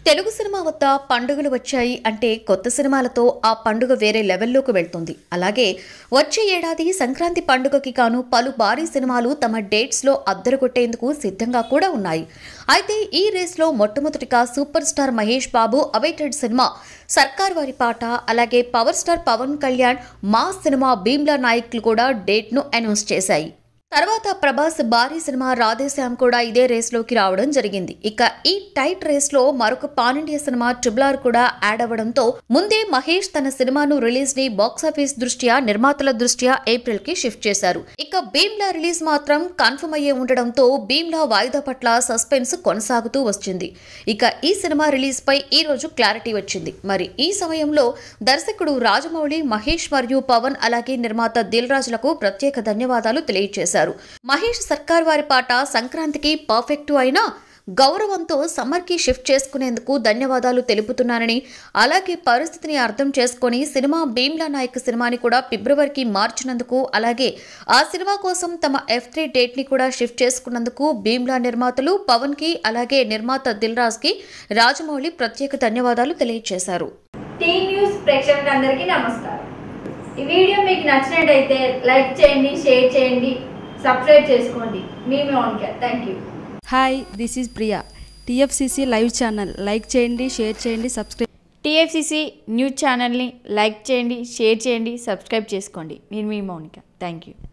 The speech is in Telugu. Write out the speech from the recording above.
తెలుగు సినిమా వద్ద పండుగలు వచ్చాయి అంటే కొత్త సినిమాలతో ఆ పండుగ వేరే లెవెల్లోకి వెళ్తుంది అలాగే వచ్చే ఏడాది సంక్రాంతి పండుగకి గాను పలు భారీ సినిమాలు తమ డేట్స్ లో అద్దరుకొట్టేందుకు సిద్ధంగా కూడా ఉన్నాయి అయితే ఈ రేస్లో మొట్టమొదటిగా super star Mahesh Babu awaited సినిమా సర్కార్ వారి పాట అలాగే పవర్ స్టార్ పవన్ కళ్యాణ్ మా సినిమా భీమ్లా నాయక్లు కూడా డేట్ను అనౌన్స్ చేశాయి తర్వాత ప్రభాస్ భారీ సినిమా రాధేశ్యామ్ కూడా ఇదే రేస్లోకి రావడం జరిగింది ఇక ఈ టైట్ రేస్లో మరొక పాన్ ఇండియా సినిమా ట్రిబులార్ కూడా యాడ్ అవ్వడంతో ముందే మహేష్ తన సినిమాను రిలీజ్ ని బాక్సాఫీస్ దృష్ట్యా నిర్మాతల దృష్ట్యా ఏప్రిల్ కి షిఫ్ట్ చేశారు ఇక భీమ్లా రిలీజ్ మాత్రం కన్ఫర్మ్ అయ్యే ఉండడంతో భీమ్లా వాయిదా పట్ల సస్పెన్స్ కొనసాగుతూ వచ్చింది ఇక ఈ సినిమా రిలీజ్ పై ఈ రోజు క్లారిటీ వచ్చింది మరి ఈ సమయంలో దర్శకుడు రాజమౌళి మహేష్ మరియు పవన్ అలాగే నిర్మాత దిల్ రాజులకు ప్రత్యేక ధన్యవాదాలు తెలియజేశారు మహేష్ సర్కార్ వారి పాట సంక్రాంతికి పర్ఫెక్ట్ అయినా గౌరవంతో సమ్మర్కి షిఫ్ట్ చేసుకునేందుకు ధన్యవాదాలు తెలుపుతున్నానని అలాగే పరిస్థితిని అర్థం చేసుకొని సినిమా భీమ్లా నాయక్ సినిమాని కూడా ఫిబ్రవరికి మార్చినందుకు అలాగే ఆ సినిమా కోసం తమ ఎఫ్ త్రీ డేట్ని కూడా షిఫ్ట్ చేసుకున్నందుకు భీమ్లా నిర్మాతలు పవన్కి అలాగే నిర్మాత దిల్ రాజ్కి రాజమౌళి ప్రత్యేక ధన్యవాదాలు తెలియజేశారు టీ న్యూస్ ప్రేక్షకులందరికీ నమస్కారం ఈ వీడియో మీకు నచ్చినట్టయితే లైక్ చేయండి షేర్ చేయండి సబ్స్క్రైబ్ చేసుకోండి మీ own care thank you hi this is Priya TFCC live channel like చేయండి షేర్ చేయండి సబ్స్క్రైబ్ టీఎఫ్సిసి న్యూస్ ఛానల్ని లైక్ చేయండి షేర్ చేయండి సబ్స్క్రైబ్ చేసుకోండి నేను మీ మౌనిక థ్యాంక్ యూ